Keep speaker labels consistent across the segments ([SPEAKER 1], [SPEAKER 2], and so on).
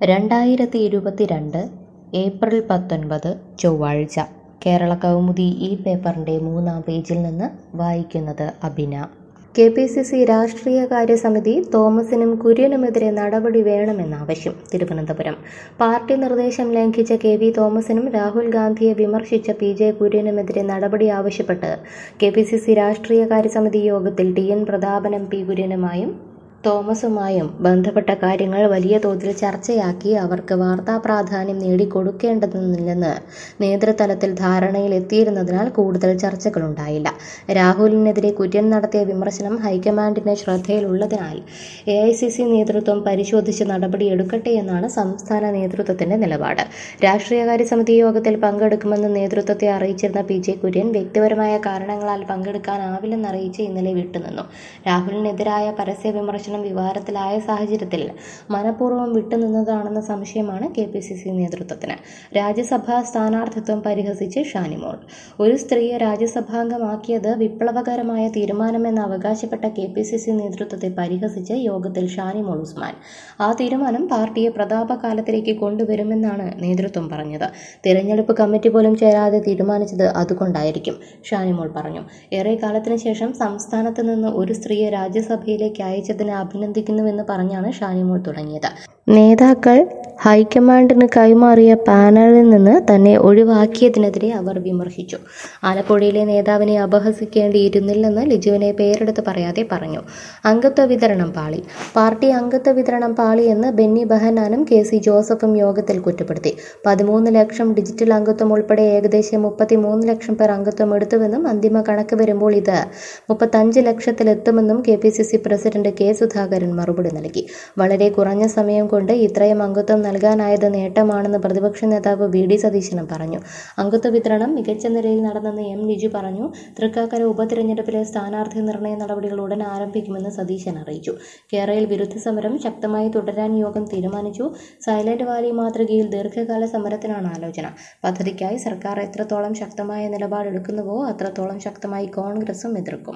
[SPEAKER 1] രണ്ടായിരത്തി ഇരുപത്തിരണ്ട് ഏപ്രിൽ പത്തൊൻപത് ചൊവ്വാഴ്ച കേരള കൗമുദി ഈ പേപ്പറിൻ്റെ മൂന്നാം പേജിൽ നിന്ന് വായിക്കുന്നത് Abina K P C C രാഷ്ട്രീയകാര്യ സമിതി തോമസിനും കുര്യനുമെതിരെ നടപടി വേണമെന്നാവശ്യം തിരുവനന്തപുരം പാർട്ടി നിർദ്ദേശം ലംഘിച്ച കെ വി തോമസിനും രാഹുൽ ഗാന്ധിയെ വിമർശിച്ച പി ജെ കുര്യനുമെതിരെ നടപടി ആവശ്യപ്പെട്ട് കെ പി സി സി രാഷ്ട്രീയകാര്യ സമിതി യോഗത്തിൽ T N Prathapan M P കുര്യനുമായും തോമസുമായും ബന്ധപ്പെട്ട കാര്യങ്ങൾ വലിയ തോതിൽ ചർച്ചയാക്കി അവർക്ക് വാർത്താ പ്രാധാന്യം നേടിക്കൊടുക്കേണ്ടതില്ലെന്ന് നേതൃതലത്തിൽ ധാരണയിലെത്തിയിരുന്നതിനാൽ കൂടുതൽ ചർച്ചകളുണ്ടായില്ല രാഹുലിനെതിരെ കുര്യൻ നടത്തിയ വിമർശനം ഹൈക്കമാൻഡിന്റെ ശ്രദ്ധയിലുള്ളതിനാൽ എ ഐ സി സി നേതൃത്വം പരിശോധിച്ച് നടപടിയെടുക്കട്ടെ എന്നാണ് സംസ്ഥാന നേതൃത്വത്തിന്റെ നിലപാട് രാഷ്ട്രീയകാര്യ സമിതി യോഗത്തിൽ പങ്കെടുക്കുമെന്ന് നേതൃത്വത്തെ അറിയിച്ചിരുന്ന പി ജെ കുര്യൻ വ്യക്തിപരമായ കാരണങ്ങളാൽ പങ്കെടുക്കാനാവില്ലെന്നറിയിച്ച് ഇന്നലെ വിട്ടുനിന്നു രാഹുലിനെതിരായ പരസ്യ വിമർശനം വിവാദത്തിലായ സാഹചര്യത്തിൽ മനഃപൂർവ്വം വിട്ടുനിന്നതാണെന്ന സംശയമാണ് കെ പി സി സി നേതൃത്വത്തിന് രാജ്യസഭാ സ്ഥാനാർത്ഥിത്വം പരിഹസിച്ച് ഷാനിമോൾ ഒരു സ്ത്രീയെ രാജ്യസഭാംഗമാക്കിയത് വിപ്ലവകരമായ തീരുമാനമെന്ന് അവകാശപ്പെട്ട കെ പി സി സി നേതൃത്വത്തെ പരിഹസിച്ച് യോഗത്തിൽ ഷാനിമോൾ ഉസ്മാൻ ആ തീരുമാനം പാർട്ടിയെ പ്രതാപകാലത്തിലേക്ക് കൊണ്ടുവരുമെന്നാണ് നേതൃത്വം പറഞ്ഞത് തിരഞ്ഞെടുപ്പ് കമ്മിറ്റി പോലും ചേരാതെ തീരുമാനിച്ചത് അതുകൊണ്ടായിരിക്കും ഷാനിമോൾ പറഞ്ഞു ഏറെ കാലത്തിന് ശേഷം സംസ്ഥാനത്ത് നിന്ന് ഒരു സ്ത്രീയെ രാജ്യസഭയിലേക്ക് അയച്ചതിന് അഭിനന്ദിക്കുന്നുവെന്ന് പറഞ്ഞാണ് ഷാനിമോൾ തുടങ്ങിയത് നേതാക്കൾ ഹൈക്കമാൻഡിന് കൈമാറിയ പാനലിൽ നിന്ന് തന്നെ ഒഴിവാക്കിയതിനെതിരെ അവർ വിമർശിച്ചു ആലപ്പുഴയിലെ നേതാവിനെ അപഹസിക്കേണ്ടിയിരുന്നില്ലെന്ന് ലിജുവിനെ പേരെടുത്ത് പറയാതെ പറഞ്ഞു അംഗത്വ വിതരണം പാളി പാർട്ടി അംഗത്വ വിതരണം പാളി എന്ന് ബെന്നി ബെഹനാനും കെ സി ജോസഫും യോഗത്തിൽ കുറ്റപ്പെടുത്തി പതിമൂന്ന് ലക്ഷം ഡിജിറ്റൽ അംഗത്വം ഉൾപ്പെടെ ഏകദേശം മുപ്പത്തിമൂന്ന് ലക്ഷം പേർ അംഗത്വം എടുത്തുവെന്നും അന്തിമ കണക്ക് വരുമ്പോൾ ഇത് മുപ്പത്തഞ്ച് ലക്ഷത്തിലെത്തുമെന്നും K P C C president K Sudhakaran മറുപടി നൽകി വളരെ കുറഞ്ഞ സമയം കൊണ്ട് ഇത്രയും അംഗത്വം നൽകാനായത് നേട്ടമാണെന്ന് പ്രതിപക്ഷ നേതാവ് വി ഡി സതീശനും പറഞ്ഞു അംഗത്വ വിതരണം മികച്ച നിലയിൽ നടന്നെന്ന് എം ലിജു പറഞ്ഞു തൃക്കാക്കര ഉപതിരഞ്ഞെടുപ്പിലെ സ്ഥാനാർത്ഥി നിർണയ നടപടികൾ ഉടൻ ആരംഭിക്കുമെന്ന് സതീശൻ അറിയിച്ചു കേരളയിൽ വിരുദ്ധ സമരം ശക്തമായി തുടരാൻ യോഗം തീരുമാനിച്ചു സൈലന്റ് വാലി മാതൃകയിൽ ദീർഘകാല സമരത്തിനാണ് ആലോചന പദ്ധതിക്കായി സർക്കാർ എത്രത്തോളം ശക്തമായ നിലപാടെടുക്കുന്നുവോ അത്രത്തോളം ശക്തമായി കോൺഗ്രസും എതിർക്കും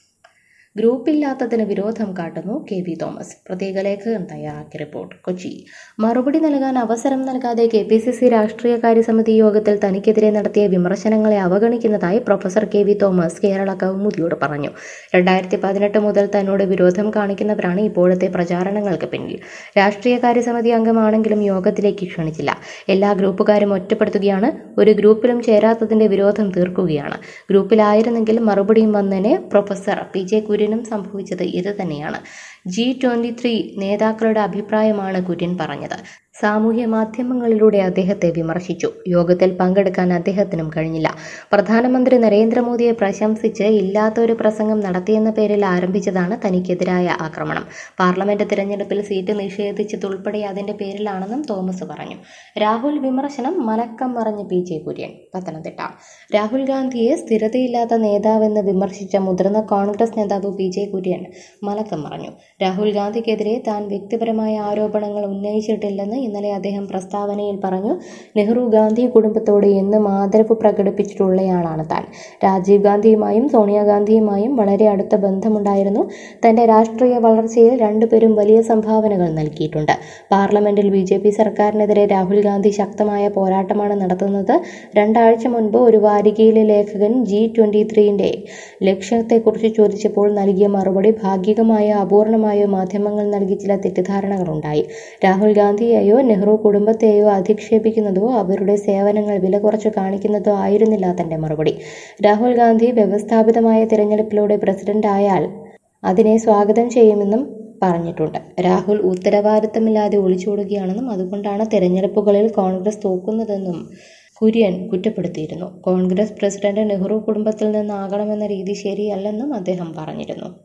[SPEAKER 1] ഗ്രൂപ്പില്ലാത്തതിന് വിരോധം കാട്ടുന്നു കെ വി തോമസ് പ്രത്യേക ലേഖകൻ തയ്യാറാക്കിയ റിപ്പോർട്ട് കൊച്ചി മറുപടി നൽകാൻ അവസരം നൽകാതെ കെ പി സി സി രാഷ്ട്രീയകാര്യ സമിതി യോഗത്തിൽ തനിക്കെതിരെ നടത്തിയ വിമർശനങ്ങളെ അവഗണിക്കുന്നതായി professor K V Thomas Kerala കൗമുദിയോട് പറഞ്ഞു രണ്ടായിരത്തി പതിനെട്ട് മുതൽ തന്നോട് വിരോധം കാണിക്കുന്നവരാണ് ഇപ്പോഴത്തെ പ്രചാരണങ്ങൾക്ക് പിന്നിൽ രാഷ്ട്രീയകാര്യ സമിതി അംഗമാണെങ്കിലും യോഗത്തിലേക്ക് ക്ഷണിച്ചില്ല എല്ലാ ഗ്രൂപ്പുകാരും ഒറ്റപ്പെടുത്തുകയാണ് ഒരു ഗ്രൂപ്പിലും ചേരാത്തതിന്റെ വിരോധം തീർക്കുകയാണ് ഗ്രൂപ്പിലായിരുന്നെങ്കിൽ മറുപടിയും വന്നേനെ പ്രൊഫസർ പി ജെ കുര്യൻ കുര്യനും സംഭവിച്ചത് ഇത് തന്നെയാണ് ജി ട്വന്റി ത്രീ നേതാക്കളുടെ അഭിപ്രായമാണ് കുര്യൻ പറഞ്ഞത് സാമൂഹ്യ മാധ്യമങ്ങളിലൂടെ അദ്ദേഹത്തെ വിമർശിച്ചു യോഗത്തിൽ പങ്കെടുക്കാൻ അദ്ദേഹത്തിനും കഴിഞ്ഞില്ല പ്രധാനമന്ത്രി നരേന്ദ്രമോദിയെ പ്രശംസിച്ച് ഇല്ലാത്ത ഒരു പ്രസംഗം നടത്തിയെന്ന പേരിൽ ആരംഭിച്ചതാണ് തനിക്കെതിരായ ആക്രമണം പാർലമെന്റ് തിരഞ്ഞെടുപ്പിൽ സീറ്റ് നിഷേധിച്ചതുൾപ്പെടെ അതിന്റെ പേരിലാണെന്നും തോമസ് പറഞ്ഞു രാഹുൽ വിമർശനം മലക്കം മറഞ്ഞ് പി ജെ കുര്യൻ പത്തനംതിട്ട രാഹുൽ ഗാന്ധിയെ സ്ഥിരതയില്ലാത്ത നേതാവെന്ന് വിമർശിച്ച മുതിർന്ന കോൺഗ്രസ് നേതാവ് പി ജെ കുര്യൻ മലക്കം മറഞ്ഞു രാഹുൽ ഗാന്ധിക്കെതിരെ താൻ വ്യക്തിപരമായ ആരോപണങ്ങൾ ഉന്നയിച്ചിട്ടില്ലെന്ന് ഇന്നലെ അദ്ദേഹം പ്രസ്താവനയിൽ പറഞ്ഞു നെഹ്റു ഗാന്ധി കുടുംബത്തോട് എന്നും ആദരവ് പ്രകടിപ്പിച്ചിട്ടുള്ളയാളാണ് താൻ രാജീവ് ഗാന്ധിയുമായും സോണിയാഗാന്ധിയുമായും വളരെ അടുത്ത ബന്ധമുണ്ടായിരുന്നു തന്റെ രാഷ്ട്രീയ വളർച്ചയിൽ രണ്ടുപേരും വലിയ സംഭാവനകൾ നൽകിയിട്ടുണ്ട് പാർലമെന്റിൽ ബി ജെ പി സർക്കാരിനെതിരെ രാഹുൽ ഗാന്ധി ശക്തമായ പോരാട്ടമാണ് നടത്തുന്നത് രണ്ടാഴ്ച മുൻപ് ഒരു വാരികയിലെ ലേഖകൻ ജി ട്വന്റി ത്രീന്റെ ലക്ഷ്യത്തെക്കുറിച്ച് ചോദിച്ചപ്പോൾ നൽകിയ മറുപടി ഭാഗികമായോ അപൂർണമായോ മാധ്യമങ്ങൾ നൽകി ചില തെറ്റിദ്ധാരണകളുണ്ടായി രാഹുൽ ഗാന്ധിയെയോ നെഹ്റു കുടുംബത്തെയോ അധിക്ഷേപിക്കുന്നതോ അവരുടെ സേവനങ്ങൾ വില കുറച്ച് കാണിക്കുന്നതോ ആയിരുന്നില്ല തന്റെ മറുപടി രാഹുൽ ഗാന്ധി വ്യവസ്ഥാപിതമായ തിരഞ്ഞെടുപ്പിലൂടെ പ്രസിഡന്റ് ആയാൽ അതിനെ സ്വാഗതം ചെയ്യുമെന്നും പറഞ്ഞിട്ടുണ്ട് രാഹുൽ ഉത്തരവാദിത്തമില്ലാതെ ഒളിച്ചോടുകയാണെന്നും അതുകൊണ്ടാണ് തെരഞ്ഞെടുപ്പുകളിൽ കോൺഗ്രസ് തോക്കുന്നതെന്നും കുര്യൻ കുറ്റപ്പെടുത്തിയിരുന്നു കോൺഗ്രസ് പ്രസിഡന്റ് നെഹ്റു കുടുംബത്തിൽ നിന്നാകണമെന്ന രീതി ശരിയല്ലെന്നും അദ്ദേഹം പറഞ്ഞിരുന്നു